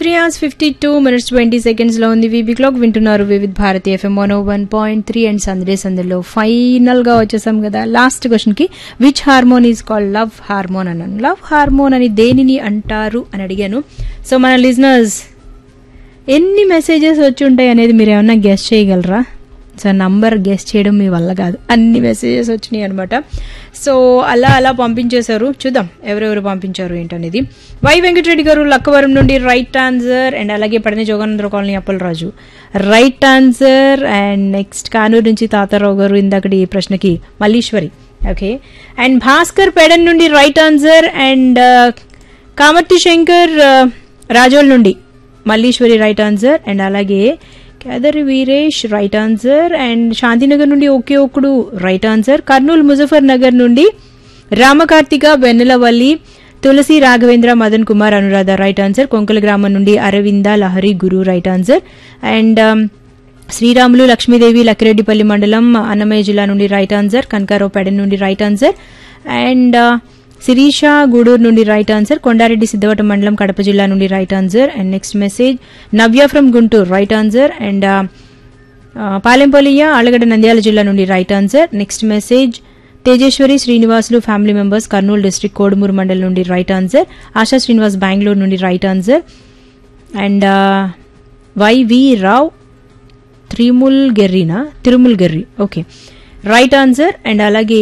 three hours fifty two minutes twenty seconds లో ఉంది VB clock వింటున్నారు Vividh Bharati FM one one point three and సందడే సందడిలో ఫైనల్ గా వచ్చేసాం కదా లాస్ట్ క్వశ్చన్ కి which hormone is called love hormone అన్నాను లవ్ హార్మోన్ అని దేనిని అంటారు అని అడిగాను సో మన లిజనర్స్ ఎన్ని మెసేజెస్ వచ్చి ఉంటాయి అనేది మీరు ఏమన్నా గెస్ట్ చేయగలరా సో నంబర్ గెస్ట్ చేయడం మీ వల్ల కాదు అన్ని మెసేజెస్ వచ్చినాయి అనమాట సో అలా అలా పంపించేశారు చూద్దాం ఎవరెవరు పంపించారు ఏంటనేది వై వెంకటరెడ్డి గారు లక్కవరం నుండి రైట్ ఆన్సర్ అండ్ అలాగే పడిన జోగానందర colony Appalaraju right answer and next Kanuru నుంచి తాతారావు గారు ఇందాకటి ప్రశ్నకి మల్లీశ్వరి ఓకే అండ్ భాస్కర్ పెడన్ నుండి right answer and Kamarthi Shankar Razole నుండి మల్లీశ్వరి రైట్ ఆన్సర్ అండ్ అలాగే Kedari Veeresh right answer and Shantinagar నుండి ఒకే ఒక్కడు రైట్ ఆన్సర్ కర్నూలు ముజఫర్ నగర్ నుండి రామకార్తిక వెన్నెలవల్లి తులసి రాఘవేంద్ర మదన్ కుమార్ అనురాధ రైట్ ఆన్సర్ కొంకల గ్రామం నుండి Aravinda Lahari Guru right answer and Sriramulu Lakshmidevi Lakkireddipalli మండలం అన్నమయ్య జిల్లా నుండి రైట్ ఆన్సర్ కనకారావు పెడన్ నుండి right answer and Sirisha Gudur నుండి రైట్ ఆన్సర్ కొండారెడ్డి సిద్ధవట మండలం కడప జిల్లా నుండి right answer and next message Navya from Guntur right answer and పాలెంపల్లియ ఆళ్లగడ్డ నంద్యాల జిల్లా నుండి right answer next message Tejeswari Srinivasulu family members Kurnool district Kodumur మండలం నుండి రైట్ ఆన్సర్ ఆశా శ్రీనివాస్ బెంగళూరు నుండి right answer and YV Rao త్రిముల్ గెర్రీనా తిరుముల్ గెర్రీ ఓకే రైట్ ఆన్సర్ అండ్ అలాగే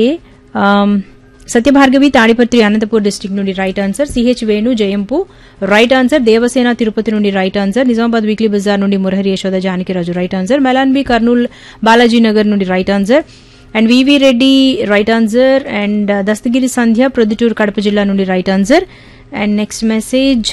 సత్యభార్గవి తాడిపత్రి అనంతపూర్ డిస్టిక్ నుండి రైట్ ఆన్సర్ సిహెచ్ వేణు జయంపు రైట్ ఆన్సర్ దేవసేన తిరుపతి నుండి రైట్ ఆన్సర్ నిజామాబాద్ వీక్లీ బజార్ నుండి మురహరి యశోద జానకిరాజు రైట్ ఆన్సర్ మెలాన్బి కర్నూల్ బాలాజీ నగర్ నుండి right answer and VV Reddy right answer and Dastagiri Sandhya Proddatur Kadapa జిల్లా నుండి right answer and next message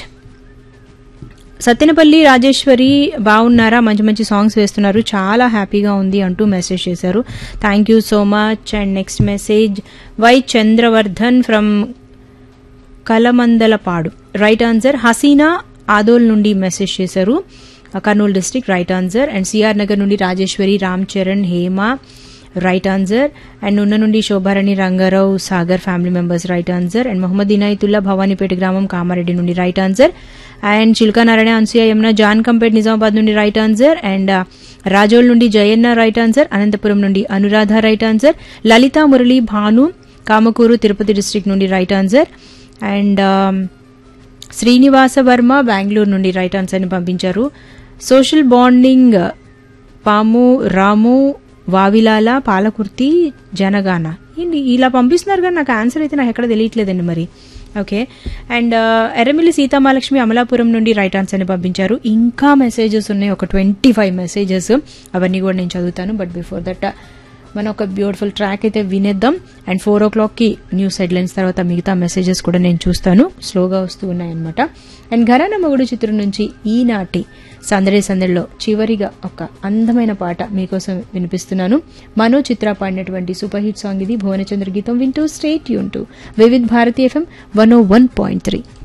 Satyanapalli Rajeshwari బాగున్నారా మంచి మంచి సాంగ్స్ వేస్తున్నారు చాలా హ్యాపీగా ఉంది అంటూ మెసేజ్ చేశారు thank you so much and next message Y Chandravardhan from కలమందలపాడు రైట్ ఆన్సర్ హసీనా ఆదోల్ నుండి మెసేజ్ చేశారు Kurnool district right answer and CR Nagar నుండి Rajeshwari Ram Charan Hema right answer and ఉన్న నుండి Shobharani Rangarao Sagar family members right answer and Mohammed Inayatullah Bhavanipeta గ్రామం కామారెడ్డి నుండి రైట్ ఆన్సర్ అండ్ చిల్కానారాయణ అన్సూయ యమున జాన్ కంపేట్ నిజామాబాద్ నుండి రైట్ ఆన్సర్ అండ్ రాజోల్ నుండి జయన్న రైట్ ఆన్సర్ అనంతపురం నుండి Anuradha right answer Lalitha Murali Bhanu Kamakuru Tirupati district నుండి right answer and Srinivasa Varma Bengaluru నుండి రైట్ ఆన్సర్ని పంపించారు సోషల్ బాండింగ్ పాము రాము వావిలాల పాలకుర్తి జనగాన ఏంటి ఇలా పంపిస్తున్నారు కానీ నాకు ఆన్సర్ అయితే నాకు ఎక్కడ తెలియట్లేదండి మరి ఓకే అండ్ ఎర్రమిల్లి సీతామహాలక్ష్మి అమలాపురం నుండి రైట్ ఆన్సర్ని పంపించారు ఇంకా మెసేజెస్ ఉన్నాయి ఒక ట్వంటీ ఫైవ్ మెసేజెస్ అవన్నీ కూడా నేను చదువుతాను బట్ బిఫోర్ దట్ మనం ఒక బ్యూటిఫుల్ ట్రాక్ అయితే వినేద్దాం అండ్ ఫోర్ ఓ క్లాక్కి న్యూస్ హెడ్లైన్స్ తర్వాత మిగతా మెసేజెస్ కూడా నేను చూస్తాను స్లోగా వస్తూ ఉన్నాయన్నమాట అండ్ ఘరాన మొగుడు చిత్రం నుంచి ఈనాటి సందడి సందడిలో చివరిగా ఒక అందమైన పాట మీకోసం వినిపిస్తున్నాను మనో చిత్ర పాడినటువంటి సూపర్ హిట్ సాంగ్ ఇది భువనచంద్ర గీతం వింటూ స్టేట్ యూన్ to Vividh Bharati FM one O one point three